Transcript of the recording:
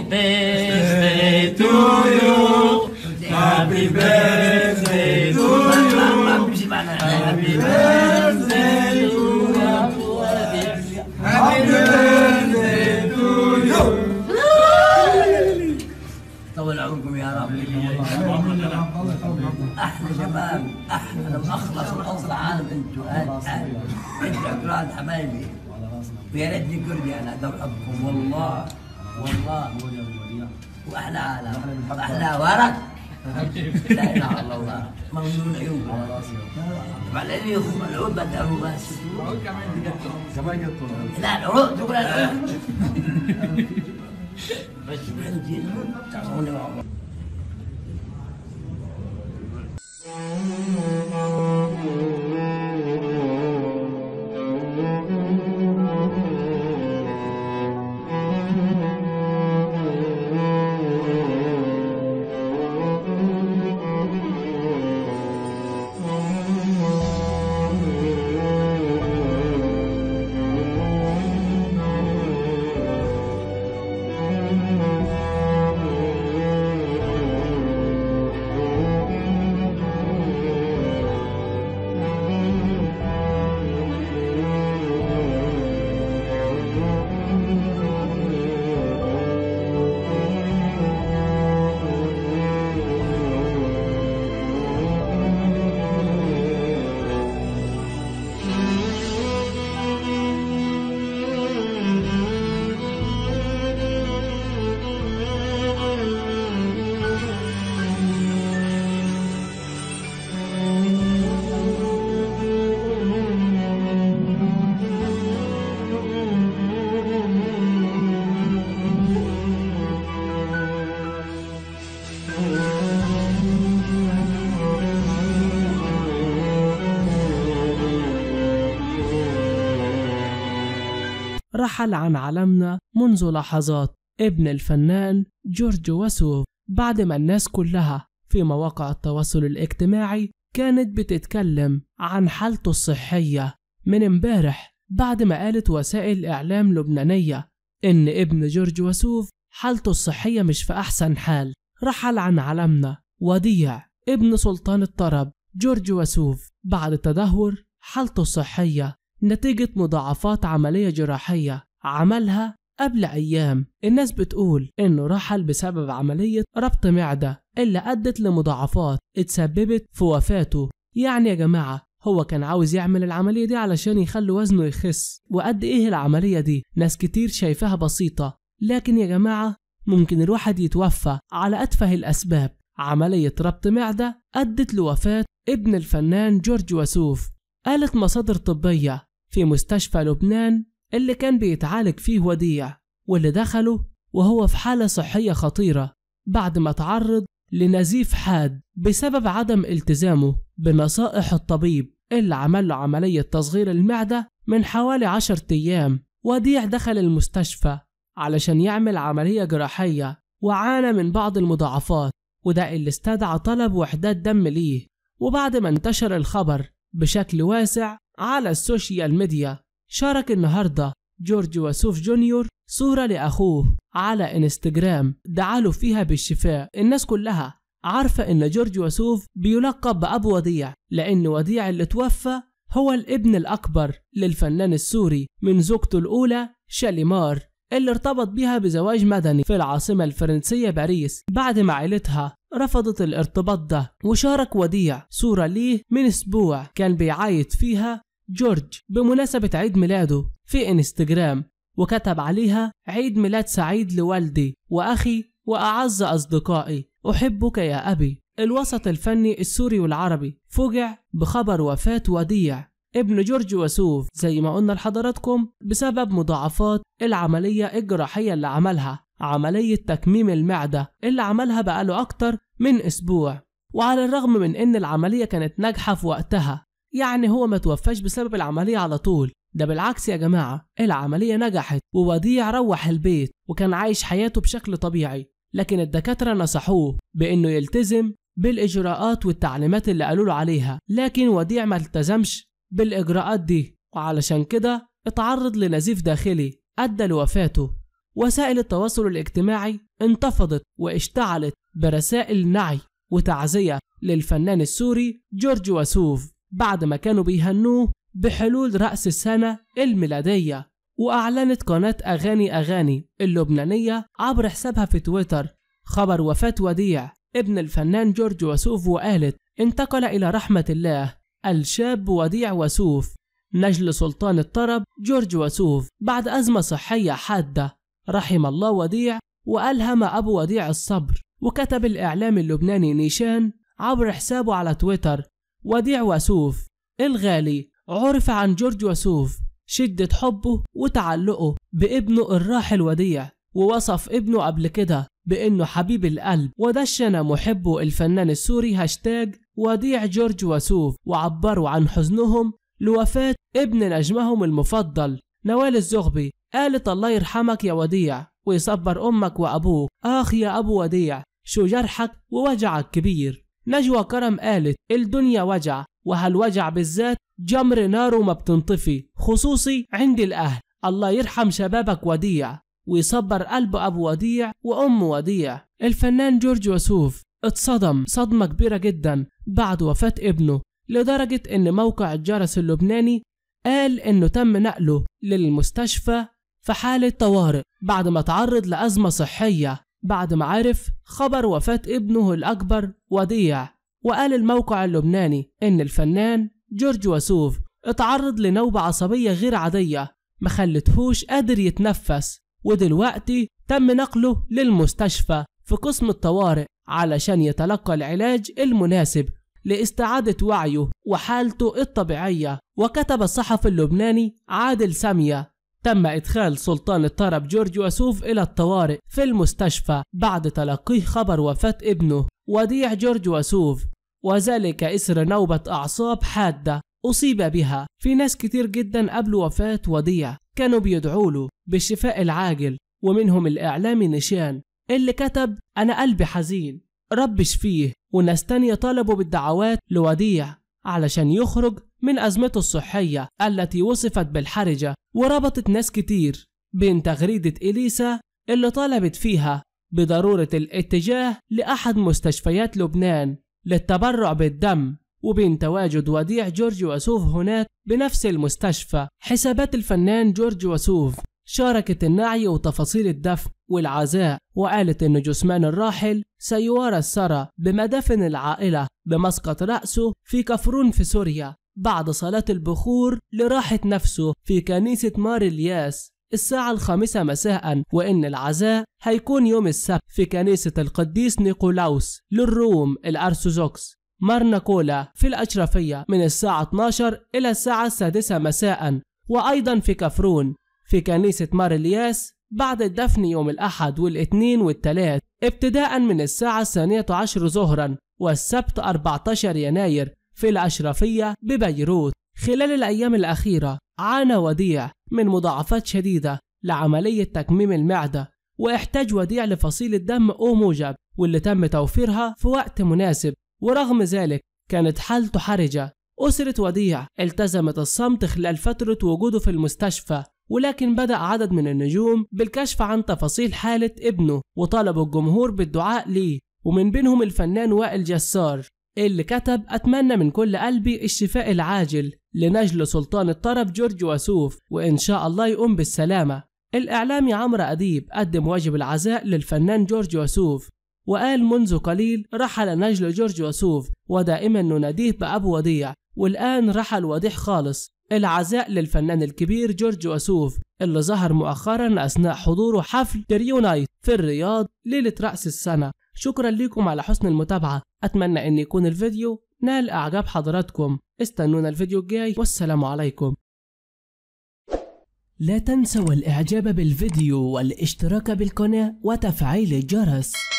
birthday to you Happy birthday to you Happy birthday to you Happy birthday to you طول عمركم يا رب احلى شباب احلى واخلص واصل عالم انتوا انتوا اكراد حبايبي ويا ريتني كردي انا ادور ابكم والله والله واحلى عالم واحلى ورق لا اله الا الله ممنون عيوبكم طبعا اللي يخم العود بدأوا بس لا العود تقول العود بس عندي تعاوني معهم رحل عن عالمنا منذ لحظات ابن الفنان جورج وسوف بعد ما الناس كلها في مواقع التواصل الاجتماعي كانت بتتكلم عن حالته الصحية من امبارح بعد ما قالت وسائل إعلام لبنانية إن ابن جورج وسوف حالته الصحية مش في أحسن حال رحل عن عالمنا وديع ابن سلطان الطرب جورج وسوف بعد تدهور حالته الصحية نتيجة مضاعفات عملية جراحية عملها قبل أيام الناس بتقول إنه رحل بسبب عملية ربط معدة اللي أدت لمضاعفات اتسببت في وفاته يعني يا جماعة هو كان عاوز يعمل العملية دي علشان يخلي وزنه يخس وقد إيه العملية دي ناس كتير شايفاها بسيطة لكن يا جماعة ممكن الواحد يتوفى على أتفه الأسباب عملية ربط معدة أدت لوفاة ابن الفنان جورج وسوف قالت مصادر طبية في مستشفى لبنان اللي كان بيتعالج فيه وديع واللي دخله وهو في حالة صحية خطيرة بعد ما تعرض لنزيف حاد بسبب عدم التزامه بنصائح الطبيب اللي عمل له عملية تصغير المعدة من حوالي عشر أيام وديع دخل المستشفى علشان يعمل عملية جراحية وعانى من بعض المضاعفات وده اللي استدعى طلب وحدات دم ليه وبعد ما انتشر الخبر بشكل واسع على السوشيال ميديا شارك النهاردة جورج وسوف جونيور صورة لأخوه على انستجرام دعاله فيها بالشفاء الناس كلها عارفة إن جورج وسوف بيلقب بأبو وديع لأن وديع اللي توفى هو الابن الأكبر للفنان السوري من زوجته الأولى شاليمار اللي ارتبط بها بزواج مدني في العاصمة الفرنسية باريس بعد ما عيلتها رفضت الارتباط ده وشارك وديع صورة ليه من أسبوع كان بيعايد فيها جورج بمناسبة عيد ميلاده في انستجرام وكتب عليها عيد ميلاد سعيد لوالدي وأخي وأعز أصدقائي أحبك يا أبي الوسط الفني السوري والعربي فوجع بخبر وفاة وديع ابن جورج وسوف زي ما قلنا لحضراتكم بسبب مضاعفات العملية الجراحية اللي عملها عملية تكميم المعدة اللي عملها بقاله أكتر من أسبوع وعلى الرغم من إن العملية كانت ناجحة في وقتها يعني هو ما توفاش بسبب العملية على طول ده بالعكس يا جماعة العملية نجحت ووديع روح البيت وكان عايش حياته بشكل طبيعي لكن الدكاترة نصحوه بإنه يلتزم بالإجراءات والتعليمات اللي قالوا له عليها لكن وديع ما التزمش بالإجراءات دي وعلشان كده اتعرض لنزيف داخلي أدى لوفاته وسائل التواصل الاجتماعي انتفضت واشتعلت برسائل نعي وتعزية للفنان السوري جورج وسوف بعد ما كانوا بيهنوه بحلول رأس السنة الميلادية وأعلنت قناة أغاني أغاني اللبنانية عبر حسابها في تويتر خبر وفاة وديع ابن الفنان جورج وسوف وقالت انتقل إلى رحمة الله الشاب وديع وسوف نجل سلطان الطرب جورج وسوف بعد أزمة صحية حادة رحم الله وديع وألهم أبو وديع الصبر وكتب الإعلام اللبناني نيشان عبر حسابه على تويتر وديع وسوف الغالي عرف عن جورج وسوف شدة حبه وتعلقه بابنه الراحل وديع ووصف ابنه قبل كده بأنه حبيب القلب ودشن محبه الفنان السوري هاشتاج وديع جورج وسوف وعبروا عن حزنهم لوفاة ابن نجمهم المفضل نوال الزغبي قالت الله يرحمك يا وديع ويصبر أمك وأبوك آخ يا أبو وديع شو جرحك ووجعك كبير نجوى كرم قالت الدنيا وجع وهالوجع بالذات جمر ناره ما بتنطفي خصوصي عند الأهل الله يرحم شبابك وديع ويصبر قلب أبو وديع وأم وديع الفنان جورج وسوف اتصدم صدمة كبيرة جدا بعد وفاة ابنه لدرجة إن موقع الجرس اللبناني قال إنه تم نقله للمستشفى في حالة طوارئ بعد ما تعرض لأزمة صحية بعد ما عرف خبر وفاة ابنه الأكبر وديع وقال الموقع اللبناني إن الفنان جورج وسوف اتعرض لنوبة عصبية غير عادية ما خلتهوش قادر يتنفس ودلوقتي تم نقله للمستشفى في قسم الطوارئ علشان يتلقى العلاج المناسب لاستعادة وعيه وحالته الطبيعية وكتب الصحفي اللبناني عادل سامية تم إدخال سلطان الطرب جورج وسوف إلى الطوارئ في المستشفى بعد تلقيه خبر وفاة ابنه وديع جورج وسوف وذلك إثر نوبة أعصاب حادة أصيب بها في ناس كتير جدا قبل وفاة وديع كانوا بيدعوا له بالشفاء العاجل ومنهم الإعلامي نشان اللي كتب أنا قلبي حزين رب شفيه وناس تانية طلبوا بالدعوات لوديع علشان يخرج من أزمته الصحية التي وصفت بالحرجة وربطت ناس كتير بين تغريدة إليسا اللي طلبت فيها بضرورة الاتجاه لأحد مستشفيات لبنان للتبرع بالدم وبين تواجد وديع جورج وسوف هناك بنفس المستشفى حسابات الفنان جورج وسوف شاركت النعي وتفاصيل الدفن والعزاء وقالت إن جثمان الراحل سيوارى الثرى بمدافن العائلة بمسقط رأسه في كفرون في سوريا بعد صلاة البخور لراحة نفسه في كنيسة مار الياس الساعة الخامسة مساء وإن العزاء هيكون يوم السبت في كنيسة القديس نيقولاوس للروم الأرثوذكس مارناكولا في الأشرفية من الساعة 12 إلى الساعة السادسة مساء وأيضا في كفرون في كنيسة مار الياس بعد الدفن يوم الأحد والاثنين والثلاث ابتداء من الساعة الثانية عشر ظهرا والسبت 14 يناير في الأشرفية ببيروت خلال الأيام الأخيرة عانى وديع من مضاعفات شديدة لعملية تكميم المعدة واحتاج وديع لفصيلة دم أو موجب واللي تم توفيرها في وقت مناسب ورغم ذلك كانت حالته حرجة أسرة وديع التزمت الصمت خلال فترة وجوده في المستشفى ولكن بدأ عدد من النجوم بالكشف عن تفاصيل حالة ابنه وطلبوا الجمهور بالدعاء ليه ومن بينهم الفنان وائل جسار اللي كتب أتمنى من كل قلبي الشفاء العاجل لنجل سلطان الطرب جورج وسوف وإن شاء الله يقوم بالسلامة الإعلامي عمرو أديب قدم واجب العزاء للفنان جورج وسوف وقال منذ قليل رحل نجل جورج وسوف ودائما نناديه بأبو وديع والآن رحل وديع خالص العزاء للفنان الكبير جورج وسوف اللي ظهر مؤخرا أثناء حضوره حفل تريونايت في الرياض ليلة رأس السنة شكرا لكم على حسن المتابعة أتمنى أن يكون الفيديو نال إعجاب حضراتكم استنونا الفيديو الجاي والسلام عليكم لا تنسوا الإعجاب بالفيديو والاشتراك بالقناة وتفعيل الجرس